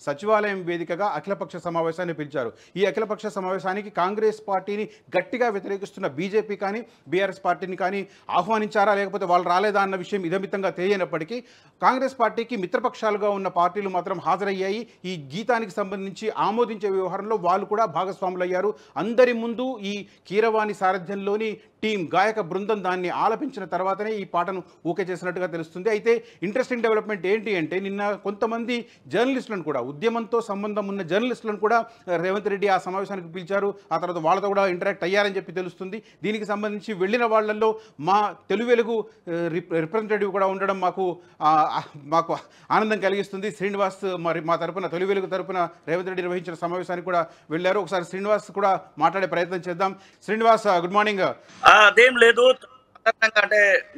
సచివాలయం వేదికగా అఖిలపక్ష సమావేశాన్ని పిలిచారు ఈ అఖిలపక్ష సమావేశానికి కాంగ్రెస్ పార్టీని గట్టిగా వ్యతిరేకిస్తున్న బీజేపీ కానీ బీఆర్ఎస్ పార్టీని కానీ ఆహ్వానించారా లేకపోతే వాళ్ళు రాలేదా అన్న విషయం ఇదమితంగా తెలియనప్పటికీ కాంగ్రెస్ పార్టీకి మిత్రపక్షాలుగా ఉన్న పార్టీలు మాత్రం హాజరయ్యాయి ఈ గీతానికి సంబంధించి ఆమోదించే వ్యవహారంలో వాళ్ళు కూడా భాగస్వాములయ్యారు అందరి ముందు ఈ కీరవాణి సారథ్యంలోని టీం గాయక బృందం దాన్ని ఆలపించిన తర్వాతనే ఈ పాటను ఓకే చేసినట్టుగా తెలుస్తుంది అయితే ఇంట్రెస్టింగ్ డెవలప్మెంట్ ఏంటి అంటే నిన్న కొంతమంది జర్నలిస్టులను కూడా ఉద్యమంతో సంబంధం ఉన్న జర్నలిస్టులను కూడా రేవంత్ రెడ్డి ఆ సమావేశానికి పిలిచారు ఆ తర్వాత వాళ్ళతో కూడా ఇంటరాక్ట్ అయ్యారని చెప్పి తెలుస్తుంది దీనికి సంబంధించి వెళ్ళిన వాళ్ళల్లో మా తెలుగు వెలుగు రిప్రజెంటేటివ్ కూడా ఉండడం మాకు ఆ, ఆ, మాకు ఆనందం కలిగిస్తుంది శ్రీనివాస్ మరి మా తరపున తొలి వెలుగు తరపున రేవంత్ రెడ్డి నిర్వహించిన సమావేశానికి కూడా వెళ్ళారు ఒకసారి శ్రీనివాస్ కూడా మాట్లాడే ప్రయత్నం చేద్దాం శ్రీనివాస్ గుడ్ మార్నింగ్ ఆ, అదేం లేదు సాధారణంగా అంటే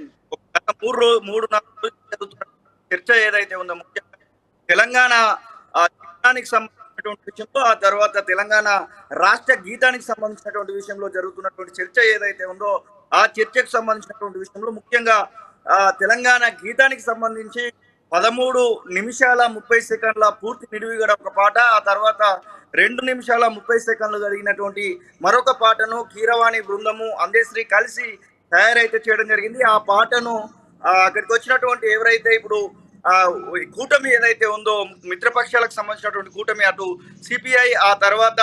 గత మూడు రోజు మూడు నాలుగు రోజులు జరుగుతున్న చర్చ ఏదైతే ఉందో ముఖ్యంగా తెలంగాణ ఆ, గీతానికి సంబంధించినటువంటి విషయంలో ఆ తర్వాత తెలంగాణ రాష్ట్ర గీతానికి సంబంధించినటువంటి విషయంలో జరుగుతున్నటువంటి చర్చ ఏదైతే ఉందో ఆ చర్చకు సంబంధించినటువంటి విషయంలో ముఖ్యంగా ఆ, తెలంగాణ గీతానికి సంబంధించి పదమూడు నిమిషాల ముప్పై సెకండ్ల పూర్తి నిడివిగడ ఒక పాట ఆ తర్వాత రెండు నిమిషాల ముప్పై సెకండ్లు జరిగినటువంటి మరొక పాటను కీరవాణి బృందము అందేశ్రీ కలిసి తయారైతే చేయడం జరిగింది ఆ పాటను ఆ, అక్కడికి వచ్చినటువంటి ఎవరైతే ఇప్పుడు ఆ ఈ కూటమి ఏదైతే ఉందో మిత్రపక్షాలకు సంబంధించినటువంటి కూటమి అటు సిపిఐ ఆ తర్వాత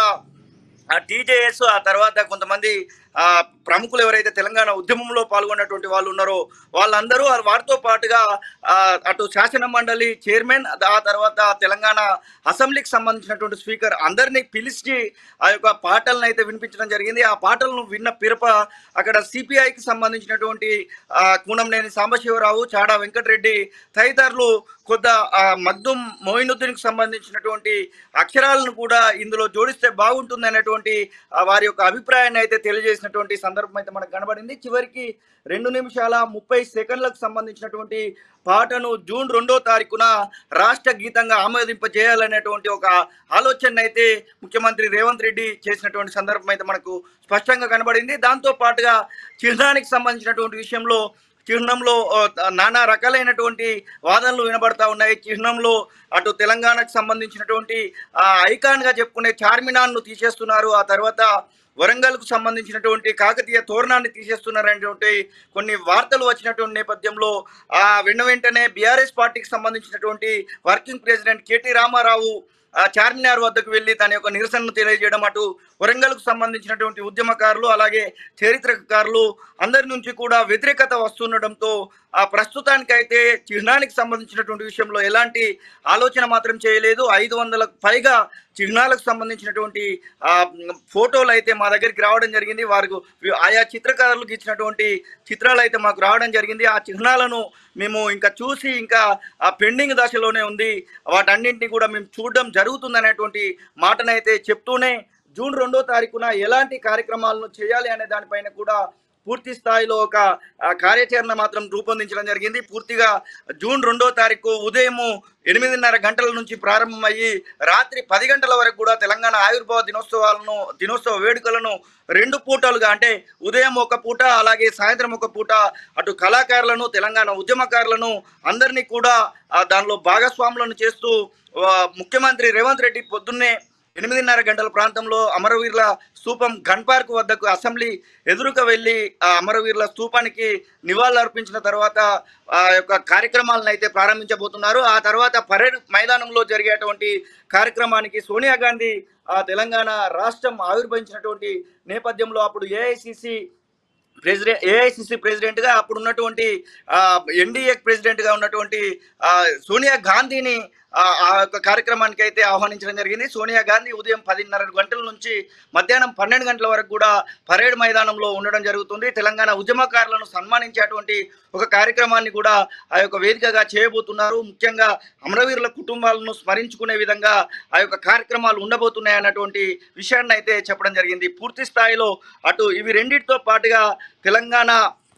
ఆ టీజేఎస్ ఆ తర్వాత కొంతమంది ఆ ప్రముఖులు ఎవరైతే తెలంగాణ ఉద్యమంలో పాల్గొన్నటువంటి వాళ్ళు ఉన్నారో వాళ్ళందరూ ఆ వారితో పాటుగా ఆ, అటు శాసన మండలి చైర్మన్ ఆ తర్వాత తెలంగాణ అసెంబ్లీకి సంబంధించినటువంటి స్పీకర్ అందరినీ పిలిచి ఆ యొక్క పాటలను అయితే వినిపించడం జరిగింది ఆ పాటలను విన్న పిరప అక్కడ సిపిఐకి సంబంధించినటువంటి ఆ, కూనంనేని సాంబశివరావు చాడా వెంకటరెడ్డి తదితరులు కొద్ద ఆ, మగ్దుం మోయినుద్దీన్కి సంబంధించినటువంటి అక్షరాలను కూడా ఇందులో జోడిస్తే బాగుంటుంది అనేటువంటి ఆ, వారి యొక్క అభిప్రాయాన్ని అయితే తెలియజేసినటువంటి సందర్భం అయితే మనకు కనబడింది చివరికి రెండు నిమిషాల ముప్పై సెకండ్లకు సంబంధించినటువంటి పాటను జూన్ రెండో తారీఖున రాష్ట్ర గీతంగా ఆమోదింపజేయాలనేటువంటి ఒక ఆలోచన అయితే ముఖ్యమంత్రి రేవంత్ రెడ్డి చేసినటువంటి సందర్భం అయితే మనకు స్పష్టంగా కనబడింది దాంతో పాటుగా చిహ్నానికి సంబంధించినటువంటి విషయంలో చిహ్నంలో ఆ, నానా రకాలైనటువంటి వాదనలు వినబడతా ఉన్నాయి చిహ్నంలో అటు తెలంగాణకు సంబంధించినటువంటి ఆ, ఐకాన్గా చెప్పుకునే చార్మినార్ను తీసేస్తున్నారు ఆ తర్వాత వరంగల్కు సంబంధించినటువంటి కాకతీయ తోరణాన్ని తీసేస్తున్నారనేటువంటి కొన్ని వార్తలు వచ్చినటువంటి నేపథ్యంలో ఆ వెన్న వెంటనే బీఆర్ఎస్ పార్టీకి సంబంధించినటువంటి వర్కింగ్ ప్రెసిడెంట్ కేటీ రామారావు ఆ చార్మినార్ వద్దకు వెళ్ళి తన యొక్క నిరసనను తెలియజేయడం అటు వరంగల్కు సంబంధించినటువంటి ఉద్యమకారులు అలాగే చరిత్రకారులు అందరి నుంచి కూడా వ్యతిరేకత వస్తుండడంతో ఆ ప్రస్తుతానికైతే చిహ్నానికి సంబంధించినటువంటి విషయంలో ఎలాంటి ఆలోచన మాత్రం చేయలేదు ఐదు వందలకు పైగా చిహ్నాలకు సంబంధించినటువంటి ఆ ఫోటోలు అయితే మా దగ్గరికి రావడం జరిగింది వారికి ఆయా చిత్రకారులకు ఇచ్చినటువంటి చిత్రాలు అయితే మాకు రావడం జరిగింది ఆ చిహ్నాలను మేము ఇంకా చూసి ఇంకా ఆ పెండింగ్ దశలోనే ఉంది వాటన్నింటినీ కూడా మేము చూడడం జరుగుతుంది అనేటువంటి మాటనైతే చెప్తూనే జూన్ రెండో తారీఖున ఎలాంటి కార్యక్రమాలను చేయాలి అనే దానిపైన కూడా పూర్తి స్థాయిలో ఒక ఆ, కార్యాచరణ మాత్రం రూపొందించడం జరిగింది పూర్తిగా జూన్ రెండో తారీఖు ఉదయం ఎనిమిదిన్నర గంటల నుంచి ప్రారంభమయ్యి రాత్రి పది గంటల వరకు కూడా తెలంగాణ ఆవిర్భావ దినోత్సవాలను దినోత్సవ వేడుకలను రెండు పూటలుగా అంటే ఉదయం ఒక పూట అలాగే సాయంత్రం ఒక పూట అటు కళాకారులను తెలంగాణ ఉద్యమకారులను అందరినీ కూడా ఆ, దానిలో భాగస్వాములను చేస్తూ ఆ, ముఖ్యమంత్రి రేవంత్ రెడ్డి పొద్దున్నే ఎనిమిదిన్నర గంటల ప్రాంతంలో అమరవీరుల స్తూపం గన్ పార్క్ వద్దకు అసెంబ్లీ ఎదురుగా వెళ్ళి ఆ అమరవీరుల స్తూపానికి నివాళులు అర్పించిన తర్వాత ఆ యొక్క కార్యక్రమాలను అయితే ప్రారంభించబోతున్నారు ఆ తర్వాత పరేడ్ మైదానంలో జరిగేటువంటి కార్యక్రమానికి సోనియా గాంధీ ఆ తెలంగాణ రాష్ట్రం ఆవిర్భవించినటువంటి నేపథ్యంలో అప్పుడు ఏఐసిసి ప్రెసిడెంట్ ఏఐసిసి ప్రెసిడెంట్గా అప్పుడు ఉన్నటువంటి ఎన్డీఏ ప్రెసిడెంట్గా ఉన్నటువంటి ఆ, సోనియా గాంధీని ఆ ఆ యొక్క కార్యక్రమానికి అయితే ఆహ్వానించడం జరిగింది సోనియా గాంధీ ఉదయం పదిన్నర గంటల నుంచి మధ్యాహ్నం పన్నెండు గంటల వరకు కూడా పరేడ్ మైదానంలో ఉండడం జరుగుతుంది తెలంగాణ ఉద్యమకారులను సన్మానించేటువంటి ఒక కార్యక్రమాన్ని కూడా ఆ యొక్క వేదికగా చేయబోతున్నారు ముఖ్యంగా అమరవీరుల కుటుంబాలను స్మరించుకునే విధంగా ఆ యొక్క కార్యక్రమాలు ఉండబోతున్నాయి అన్నటువంటి విషయాన్ని అయితే చెప్పడం జరిగింది పూర్తి స్థాయిలో అటు ఇవి రెండింటితో పాటుగా తెలంగాణ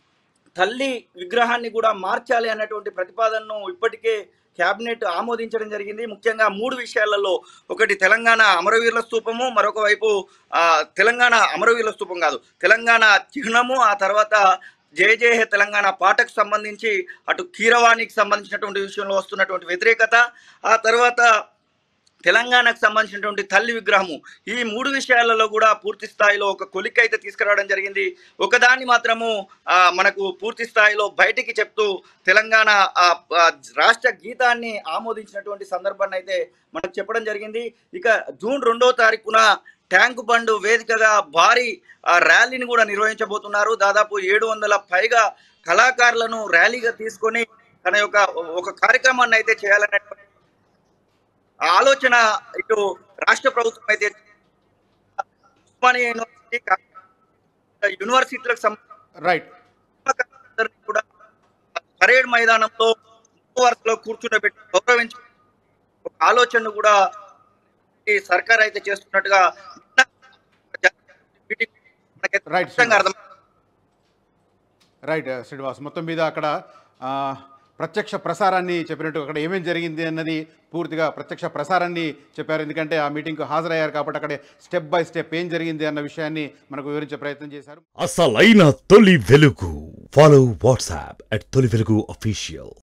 తల్లి విగ్రహాన్ని కూడా మార్చాలి అన్నటువంటి ప్రతిపాదనను ఇప్పటికే క్యాబినెట్ ఆమోదించడం జరిగింది ముఖ్యంగా మూడు విషయాలలో ఒకటి తెలంగాణ అమరవీరుల స్తూపము మరొక వైపు ఆ, తెలంగాణ అమరవీరుల స్తూపం కాదు తెలంగాణ చిహ్నము ఆ తర్వాత జయ జయ హే తెలంగాణ పాటకు సంబంధించి అటు కీరవాణికి సంబంధించినటువంటి విషయంలో వస్తున్నటువంటి వ్యతిరేకత ఆ తర్వాత తెలంగాణకు సంబంధించినటువంటి తల్లి విగ్రహము ఈ మూడు విషయాలలో కూడా పూర్తి స్థాయిలో ఒక కొలిక్ అయితే తీసుకురావడం జరిగింది ఒకదాన్ని మాత్రము ఆ, మనకు పూర్తి స్థాయిలో బయటికి చెప్తూ తెలంగాణ ఆ, ఆ, రాష్ట్ర గీతాన్ని ఆమోదించినటువంటి సందర్భాన్ని అయితే మనకు చెప్పడం జరిగింది ఇక జూన్ రెండో తారీఖున ట్యాంక్ బండ్ వేదికగా భారీ ఆ, ర్యాలీని కూడా నిర్వహించబోతున్నారు దాదాపు ఏడు వందల పైగా కళాకారులను ర్యాలీగా తీసుకొని తన యొక్క ఒక కార్యక్రమాన్ని అయితే చేయాలనేటువంటి ఆ ఆలోచన ఇటు రాష్ట్ర ప్రభుత్వం అయితే ఉస్మానియా యూనివర్సిటీ కా- యూనివర్సిటీలకు సంబంధించిన రైట్ అందరినీ కూడా పరేడ్ మైదానంలో ముందు వరుసలో కూర్చుండబెట్టి గౌరవించ ఒక ఆలోచనను కూడా ఈ సర్కార్ అయితే చేస్తున్నట్టుగా నిన్న మీటింగ్ మనకైతే Right, స్పష్టంగా అర్థం రైట్ శ్రీనివాస్ మొత్తం మీద అక్కడ ఆ, ప్రత్యక్ష ప్రసారాన్ని చెప్పినట్టు అక్కడ ఏమేం జరిగింది అన్నది పూర్తిగా ప్రత్యక్ష ప్రసారాన్ని చెప్పారు ఎందుకంటే ఆ మీటింగ్కు హాజరయ్యారు కాబట్టి అక్కడ స్టెప్ బై స్టెప్ ఏం జరిగింది అన్న విషయాన్ని మనకు వివరించే ప్రయత్నం చేశారు అసలైన తొలి వెలుగు ఫాలో వాట్సాప్ అట్ తొలి వెలుగు అఫీషియల్